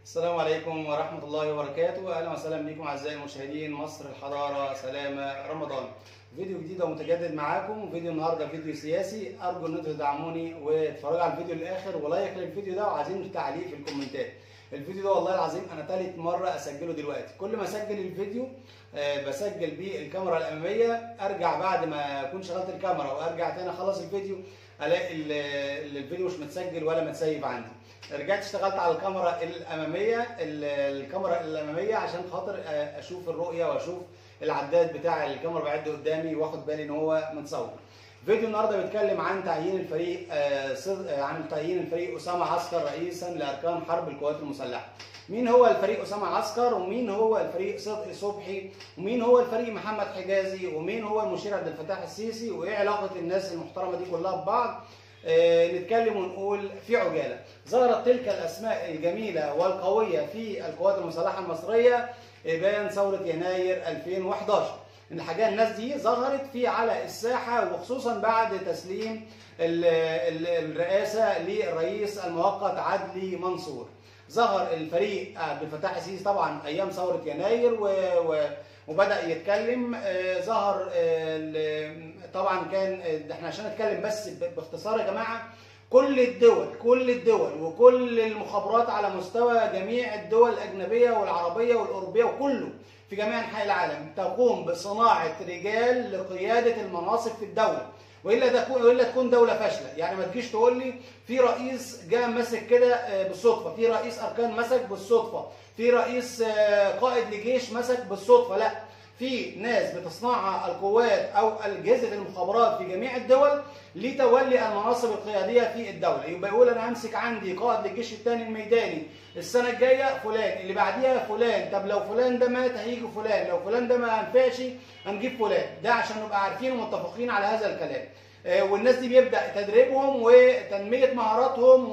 السلام عليكم ورحمة الله وبركاته أهلا وسهلا بكم أعزائي المشاهدين مصر الحضارة سلامة رمضان فيديو جديد ومتجدد معاكم فيديو النهارده فيديو سياسي أرجو إن انتوا تدعموني وتتفرجوا على الفيديو للآخر ولايك للفيديو ده وعايزين تعليق في الكومنتات الفيديو ده والله العظيم أنا تالت مرة أسجله دلوقتي كل ما أسجل الفيديو آه، بسجل بيه الكاميرا الأمامية أرجع بعد ما أكون شغلت الكاميرا وأرجع تاني أخلص الفيديو الاقي ال- ال- الفيديو مش متسجل ولا متسيف عندي رجعت اشتغلت على الكاميرا الاماميه ال- الكاميرا الاماميه عشان خاطر آه، اشوف الرؤيه واشوف العداد بتاع الكاميرا بعد قدامي واخد بالي ان هو متصور فيديو النهارده بيتكلم عن تعيين الفريق آه، صد- آه، عن تعيين الفريق اسامه عسكر رئيسا لاركان حرب القوات المسلحه مين هو الفريق اسامه عسكر ومين هو الفريق صدقي صبحي ومين هو الفريق محمد حجازي ومين هو المشير عبد الفتاح السيسي وايه علاقه الناس المحترمه دي كلها ببعض آه، نتكلم ونقول في عجاله ظهرت تلك الاسماء الجميله والقويه في القوات المسلحه المصريه ابان ثوره يناير 2011 ان الحاجه الناس دي ظهرت في على الساحه وخصوصا بعد تسليم ال- ال- الرئاسه للرئيس المؤقت عدلي منصور ظهر الفريق عبد الفتاح السيسي طبعا ايام ثوره يناير و... و... وبدا يتكلم آه، ظهر آه، ال- طبعا كان آه، احنا عشان نتكلم بس ب- باختصار يا جماعه كل الدول كل الدول وكل المخابرات على مستوى جميع الدول الاجنبيه والعربيه والاوروبيه وكله في جميع انحاء العالم تقوم بصناعه رجال لقياده المناصب في الدوله والا تكون والا تكون دوله فاشله يعني ما تجيش تقول لي في رئيس جاء ماسك كده آه، بالصدفه في رئيس اركان مسك بالصدفه في رئيس آه، قائد لجيش مسك بالصدفه لا في ناس بتصنعها القوات او اجهزه المخابرات في جميع الدول لتولي المناصب القياديه في الدوله يبقى يقول انا همسك عندي قائد للجيش الثاني الميداني السنه الجايه فلان اللي بعديها فلان طب لو فلان ده مات هيجي فلان لو فلان ده ما ينفعش هنجيب فلان ده عشان نبقى عارفين ومتفقين على هذا الكلام آه، والناس دي بيبدا تدريبهم وتنميه مهاراتهم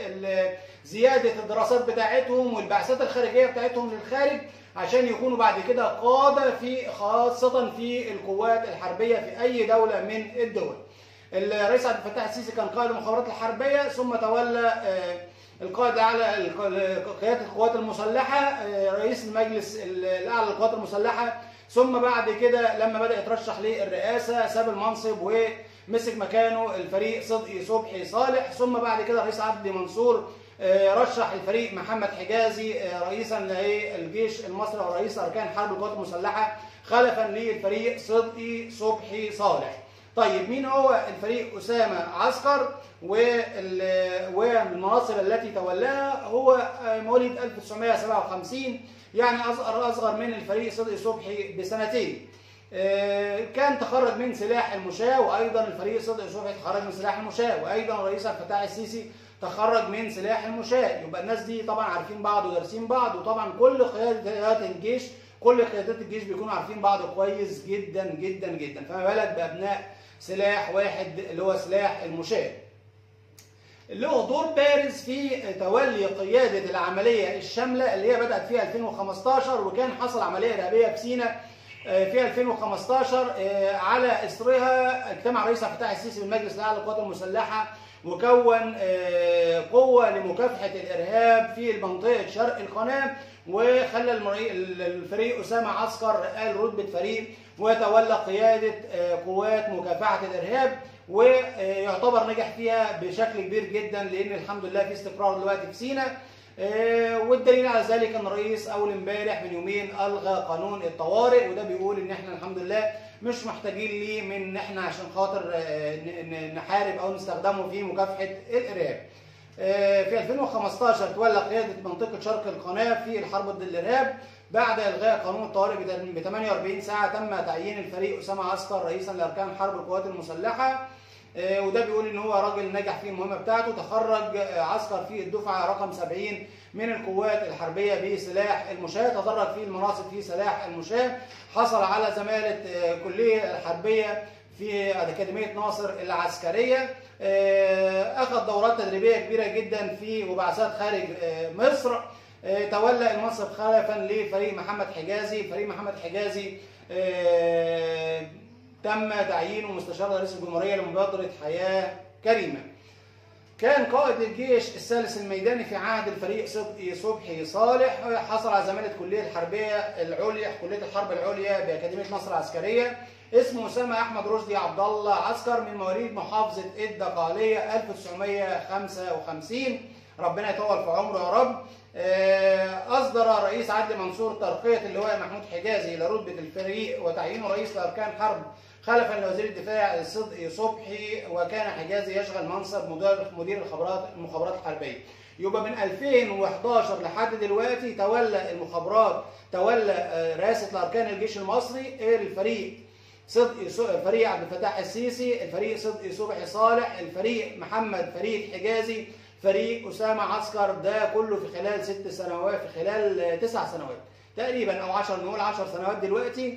وزياده الدراسات بتاعتهم والبعثات الخارجيه بتاعتهم للخارج عشان يكونوا بعد كده قاده في خاصه في القوات الحربيه في اي دوله من الدول. الرئيس عبد الفتاح السيسي كان قائد المخابرات الحربيه ثم تولى آه، القائد الاعلى الق- قياده القوات المسلحه آه، رئيس المجلس الاعلى للقوات المسلحه ثم بعد كده لما بدا يترشح للرئاسه ساب المنصب ومسك مكانه الفريق صدقي صبحي صالح ثم بعد كده الرئيس عبد منصور آه، رشح الفريق محمد حجازي آه، رئيسا للجيش المصري او رئيس اركان حرب القوات المسلحه خلفا للفريق صدقي صبحي صالح. طيب مين هو الفريق اسامه عسكر وال- والمناصب التي تولاها هو آه، مواليد 1957 يعني اصغر اصغر من الفريق صدقي صبحي بسنتين. آه، كان تخرج من سلاح المشاة وايضا الفريق صدقي صبحي تخرج من سلاح المشاة وايضا الرئيس عبد الفتاح السيسي تخرج من سلاح المشاة يبقى الناس دي طبعا عارفين بعض ودارسين بعض وطبعا كل قيادات الجيش كل قيادات الجيش بيكونوا عارفين بعض كويس جدا جدا جدا فما بالك بابناء سلاح واحد اللي هو سلاح المشاة له دور بارز في تولي قيادة العملية الشاملة اللي هي بدأت في 2015 وكان حصل عملية إرهابية في سيناء آه، في 2015 آه، على إثرها اجتمع رئيس عبد الفتاح السيسي بالمجلس الأعلى للقوات المسلحة وكون آه، قوة لمكافحة الإرهاب في منطقة شرق القناة وخلى المري- الفريق أسامة عسكر قال رتبة فريق وتولى قيادة آه، قوات مكافحة الإرهاب ويعتبر نجح فيها بشكل كبير جدا لأن الحمد لله في استقرار دلوقتي في سيناء آه، والدليل على ذلك ان الرئيس اول امبارح من يومين الغى قانون الطوارئ وده بيقول ان احنا الحمد لله مش محتاجين ليه من ان احنا عشان خاطر آه، ن- ن- نحارب او نستخدمه في مكافحه الارهاب. آه، في 2015 تولى قياده منطقه شرق القناه في الحرب ضد الارهاب بعد الغاء قانون الطوارئ ب 48 ساعه تم تعيين الفريق اسامه عسكر رئيسا لاركان حرب القوات المسلحه آه، وده بيقول ان هو راجل نجح في المهمه بتاعته تخرج آه، عسكر في الدفعه رقم 70 من القوات الحربيه بسلاح المشاة تدرج في المناصب في سلاح المشاة حصل على زماله آه، كليه الحربيه في اكاديميه ناصر العسكريه آه، اخذ دورات تدريبيه كبيره جدا في وبعثات خارج آه، مصر آه، تولى المنصب خلفا لفريق محمد حجازي فريق محمد حجازي آه، تم تعيينه مستشار رئيس الجمهوريه لمبادره حياه كريمه كان قائد الجيش الثالث الميداني في عهد الفريق صدقي صبحي صالح حصل على زمالة كلية الحربية العليا كلية الحرب العليا بأكاديمية مصر العسكرية اسمه أسامة أحمد رشدي عبد الله عسكر من مواليد محافظة الدقالية 1955 ربنا يطول في عمره يا رب أصدر رئيس عدلي منصور ترقية اللواء محمود حجازي إلى رتبة الفريق وتعيينه رئيس لأركان حرب خلفا لوزير الدفاع صدقي صبحي وكان حجازي يشغل منصب مدير مدير الخبرات المخابرات الحربيه. يبقى من 2011 لحد دلوقتي تولى المخابرات تولى رئاسه الاركان الجيش المصري الفريق صدقي فريق عبد الفتاح السيسي، الفريق صدقي صبحي صالح، الفريق محمد فريد حجازي، فريق اسامه عسكر ده كله في خلال ست سنوات في خلال تسع سنوات تقريبا او 10 نقول 10 سنوات دلوقتي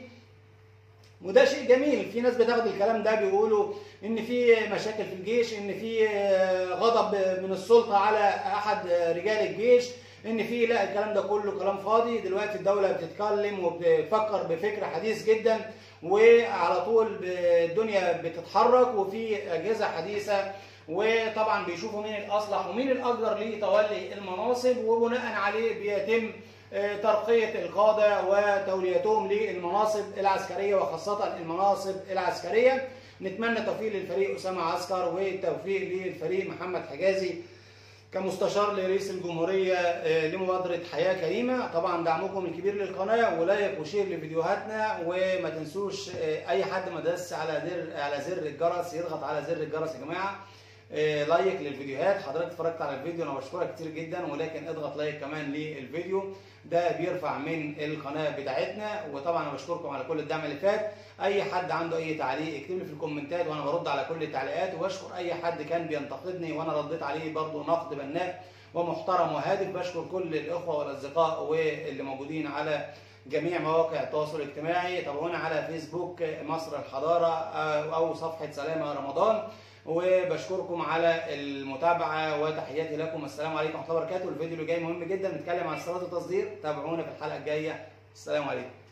وده شيء جميل في ناس بتاخد الكلام ده بيقولوا ان في مشاكل في الجيش ان في غضب من السلطه على احد رجال الجيش ان في لا الكلام ده كله كلام فاضي دلوقتي الدوله بتتكلم وبتفكر بفكر حديث جدا وعلى طول الدنيا بتتحرك وفي اجهزه حديثه وطبعا بيشوفوا مين الاصلح ومين الاقدر لتولي المناصب وبناء عليه بيتم ترقية القادة وتوليتهم للمناصب العسكرية وخاصة المناصب العسكرية نتمنى التوفيق للفريق أسامة عسكر والتوفيق للفريق محمد حجازي كمستشار لرئيس الجمهورية لمبادرة حياة كريمة طبعا دعمكم الكبير للقناة ولايك وشير لفيديوهاتنا وما تنسوش أي حد ما داس على زر على زر الجرس يضغط على زر الجرس يا جماعة لايك للفيديوهات حضرتك اتفرجت على الفيديو انا بشكرك كتير جدا ولكن اضغط لايك كمان للفيديو ده بيرفع من القناه بتاعتنا وطبعا انا بشكركم على كل الدعم اللي فات اي حد عنده اي تعليق اكتب لي في الكومنتات وانا برد على كل التعليقات وبشكر اي حد كان بينتقدني وانا رديت عليه برضه نقد بناء ومحترم وهادف بشكر كل الاخوه والاصدقاء واللي موجودين على جميع مواقع التواصل الاجتماعي تابعونا على فيسبوك مصر الحضاره او صفحه سلامه رمضان وبشكركم على المتابعه وتحياتي لكم السلام عليكم ورحمه الله وبركاته الفيديو اللي جاي مهم جدا نتكلم عن استيراد التصدير تابعونا في الحلقه الجايه السلام عليكم